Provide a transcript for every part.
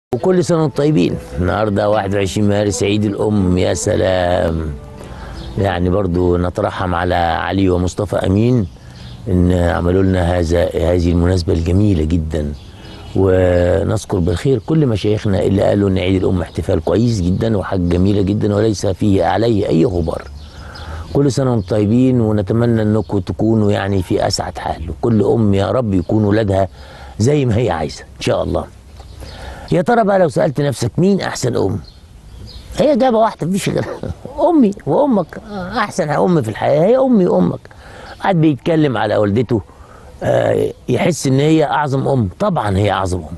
وكل سنة وانتم طيبين النهاردة 21 مارس عيد الأم يا سلام يعني برضو نترحم على علي ومصطفى أمين إن عملوا لنا هذا هذه المناسبة الجميلة جدا ونذكر بالخير كل مشايخنا اللي قالوا إن عيد الأم احتفال كويس جدا وحاجة جميلة جدا وليس فيه عليه أي غبار كل سنة وانتم طيبين ونتمنى انكم تكونوا يعني في اسعد حال وكل ام يا رب يكون ولادها زي ما هي عايزة ان شاء الله يا ترى بقى لو سألت نفسك مين احسن ام هي اجابة واحدة مفيش غيرها امي وامك احسن ام في الحياة هي امي وامك قاعد بيتكلم على والدته آه، يحس ان هي اعظم ام طبعا هي اعظم ام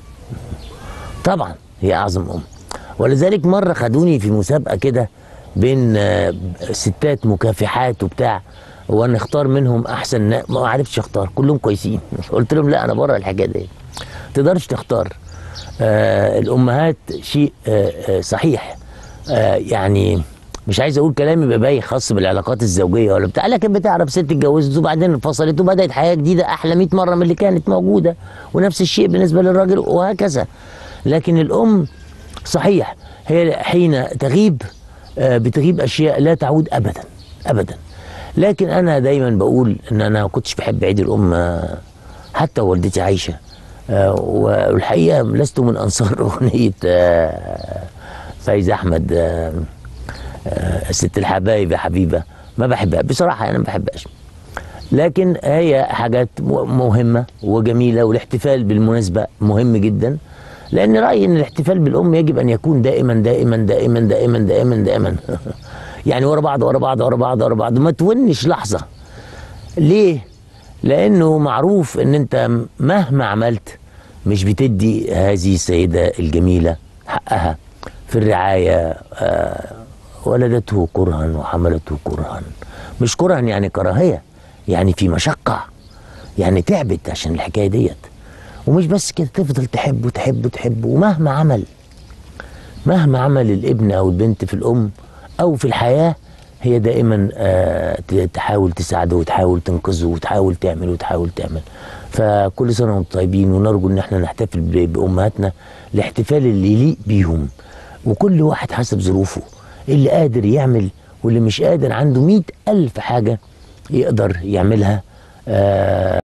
طبعا هي اعظم ام ولذلك مره خدوني في مسابقه كده بين آه، ستات مكافحات وبتاع وانا اختار منهم احسن نا- ما عرفتش اختار كلهم كويسين قلت لهم لا انا بره الحكايه دي تقدرش تختار آه الامهات شيء آه آه صحيح آه يعني مش عايز اقول كلام يبقى باين خاص بالعلاقات الزوجيه ولا بتاع لكن بتعرف ست اتجوزت وبعدين انفصلت وبدات حياه جديده احلى 100 مره من اللي كانت موجوده ونفس الشيء بالنسبه للراجل وهكذا لكن الام صحيح هي حين تغيب آه، بتغيب اشياء لا تعود ابدا ابدا لكن انا دايما بقول ان انا ما كنتش بحب عيد الام آه، حتى والدتي عايشه آه، والحقيقه لست من انصار اغنيه آه، فايز احمد آه، آه، ست الحبايب يا حبيبه ما بحبها بصراحه انا ما بحبهاش لكن هي حاجات م- مهمة وجميلة والاحتفال بالمناسبة مهم جدا لأن رأيي أن الاحتفال بالأم يجب أن يكون دائما دائما دائما دائما دائما دائما يعني ورا بعض ورا بعض ورا بعض ورا بعض ما تونش لحظة ليه؟ لأنه معروف أن أنت مهما عملت مش بتدي هذه السيدة الجميلة حقها في الرعاية آه، ولدته كرها وحملته كرها مش كرها يعني كراهية يعني في مشقة يعني تعبت عشان الحكاية ديت ومش بس كده تفضل تحبه تحبه تحبه ومهما عمل مهما عمل الابن او البنت في الام او في الحياه هي دائما آه، ت- تحاول تساعده وتحاول تنقذه وتحاول تعمل وتحاول تعمل فكل سنه وانتم طيبين ونرجو ان احنا نحتفل ب- بامهاتنا الاحتفال اللي يليق بيهم وكل واحد حسب ظروفه اللي قادر يعمل واللي مش قادر عنده مئة ألف حاجة يقدر يعملها آه